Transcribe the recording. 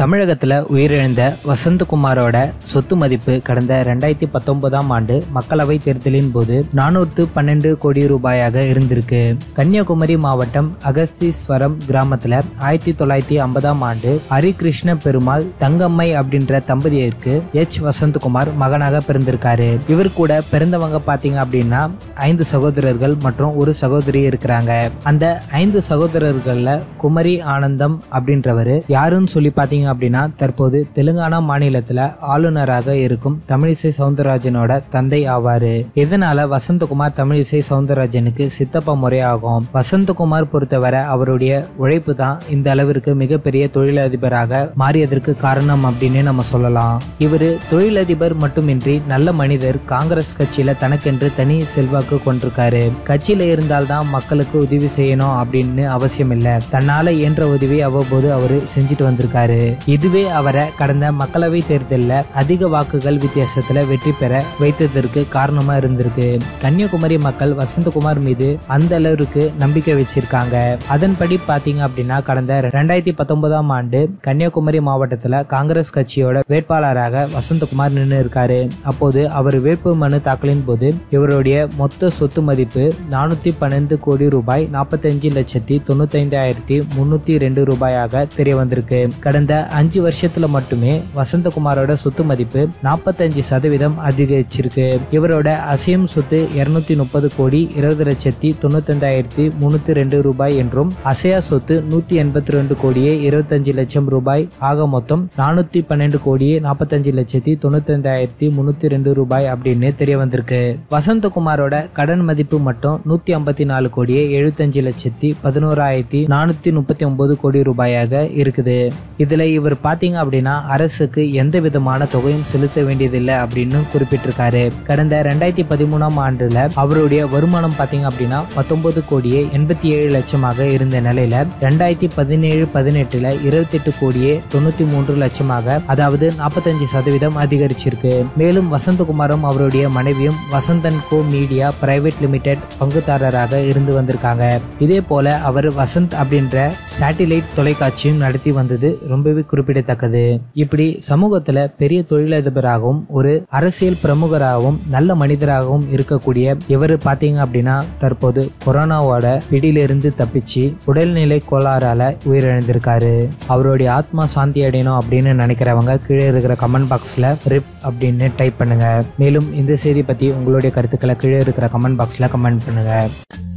தமிழகத்தில் உயிரிழந்த வசந்தகுமாரோட சொத்து மதிப்பு கடந்த ரெண்டாயிரத்தி பத்தொன்பதாம் ஆண்டு மக்களவை தேர்தலின் போது நானூற்று பன்னெண்டு கோடி ரூபாயாக இருந்திருக்கு கன்னியாகுமரி மாவட்டம் அகஸ்தீஸ்வரம் கிராமத்தில் ஆயிரத்தி தொள்ளாயிரத்தி ஐம்பதாம் ஆண்டு ஹரிகிருஷ்ண பெருமாள் தங்கம்மை அப்படின்ற தம்பதியருக்கு எச் வசந்தகுமார் மகனாக பிறந்திருக்காரு இவர் கூட பிறந்தவங்க பார்த்தீங்க அப்படின்னா ஐந்து சகோதரர்கள் மற்றும் ஒரு சகோதரி இருக்கிறாங்க அந்த ஐந்து சகோதரர்கள்ல குமரி ஆனந்தம் அப்படின்றவர் யாருன்னு சொல்லி பார்த்தீங்க அப்படின்னா தற்போது தெலுங்கானா மாநிலத்துல ஆளுநராக இருக்கும் தமிழிசை சவுந்தரராஜனோட தந்தை ஆவாரு இதனால வசந்தகுமார் தமிழிசை சவுந்தரராஜனுக்கு சித்தப்பா முறையாகும் வசந்தகுமார் பொறுத்தவரை அவருடைய உழைப்பு தான் இந்த அளவிற்கு மிகப்பெரிய தொழிலதிபராக மாறியதற்கு காரணம் அப்படின்னு நம்ம சொல்லலாம் இவரு தொழிலதிபர் மட்டுமின்றி நல்ல மனிதர் காங்கிரஸ் கட்சியில தனக்கென்று தனி செல்வாக்கு கொண்டிருக்காரு கட்சியில இருந்தால்தான் மக்களுக்கு உதவி செய்யணும் அப்படின்னு அவசியம் இல்லை தன்னால இயன்ற உதவி அவ்வப்போது அவரு செஞ்சுட்டு வந்திருக்காரு இதுவே அவரை கடந்த மக்களவை தேர்தலில் அதிக வாக்குகள் வித்தியாசத்துல வெற்றி பெற வைத்ததற்கு காரணமா இருந்திருக்கு கன்னியாகுமரி மக்கள் வசந்தகுமார் மீது அந்த அளவிற்கு நம்பிக்கை வச்சிருக்காங்க அதன்படி பாத்தீங்க அப்படின்னா கடந்த ரெண்டாயிரத்தி பத்தொன்பதாம் ஆண்டு கன்னியாகுமரி மாவட்டத்துல காங்கிரஸ் கட்சியோட வேட்பாளராக வசந்தகுமார் நின்று இருக்காரு அப்போது அவர் வேட்பு மனு தாக்கலின் போது இவருடைய மொத்த சொத்து மதிப்பு நானூத்தி பன்னெண்டு கோடி ரூபாய் நாற்பத்தஞ்சு லட்சத்தி தொண்ணூத்தைந்தாயிரத்தி முன்னூத்தி ரெண்டு ரூபாயாக தெரிய வந்திருக்கு கடந்த அஞ்சு வருஷத்துல மட்டுமே வசந்தகுமாரோட சொத்து மதிப்பு நாற்பத்தஞ்சு சதவீதம் அதிகரிச்சிருக்கு இவரோட அசையும் சொத்து இருநூத்தி முப்பது கோடி இருபது லட்சத்தி தொண்ணூத்தஞ்சாயிரத்தி முன்னூத்தி ரெண்டு ரூபாய் என்றும் அசையா சொத்து நூத்தி எண்பத்தி ரெண்டு கோடியே இருபத்தஞ்சு லட்சம் ரூபாய் ஆக மொத்தம் நானூத்தி பன்னெண்டு கோடியே நாற்பத்தஞ்சு லட்சத்தி தொண்ணூத்தஞ்சாயிரத்தி முன்னூத்தி ரெண்டு ரூபாய் அப்படின்னு தெரிய வந்திருக்கு வசந்தகுமாரோட கடன் மதிப்பு மட்டும் நூத்தி ஐம்பத்தி நாலு கோடியே எழுபத்தஞ்சு லட்சத்தி பதினோராயிரத்தி நானூத்தி முப்பத்தி ஒன்பது கோடி ரூபாயாக இருக்குது இதுல இவர் பாத்தீங்க அப்படின்னா அரசுக்கு எந்த விதமான தொகையும் செலுத்த வேண்டியதில்லை அப்படின்னு குறிப்பிட்டிருக்காரு கடந்த ரெண்டாயிரத்தி பதிமூணாம் ஆண்டுல அவருடைய வருமானம் பாத்தீங்க அப்படின்னா பத்தொன்பது கோடியே எண்பத்தி ஏழு லட்சமாக இருந்த நிலையில ரெண்டாயிரத்தி பதினேழு பதினெட்டுல இருபத்தி எட்டு கோடியே தொண்ணூத்தி மூன்று லட்சமாக அதாவது நாற்பத்தஞ்சு சதவீதம் அதிகரிச்சிருக்கு மேலும் வசந்தகுமாரும் அவருடைய மனைவியும் Vasanthan co media private limited பங்குதாரராக இருந்து வந்திருக்காங்க இதே போல அவர் வசந்த் அப்படின்ற சேட்டிலைட் தொலைக்காட்சியும் நடத்தி வந்தது ரொம்பவே குறிப்பிடத்தக்கது இப்படி சமூகத்துல பெரிய தொழிலதிபராகவும் ஒரு அரசியல் பிரமுகராகவும் நல்ல மனிதராகவும் இருக்கக்கூடிய இவர் பாத்தீங்க அப்படின்னா தற்போது கொரோனாவோட பிடியிலிருந்து தப்பிச்சு உடல்நிலை கோளாறால உயிரிழந்திருக்காரு அவருடைய ஆத்மா சாந்தி அடையணும் அப்படின்னு நினைக்கிறவங்க கீழே இருக்கிற கமெண்ட் பாக்ஸ்ல ரிப் அப்படின்னு டைப் பண்ணுங்க மேலும் இந்த செய்தி பத்தி உங்களுடைய கருத்துக்களை கீழே இருக்கிற கமெண்ட் பாக்ஸ்ல கமெண்ட் பண்ணுங்க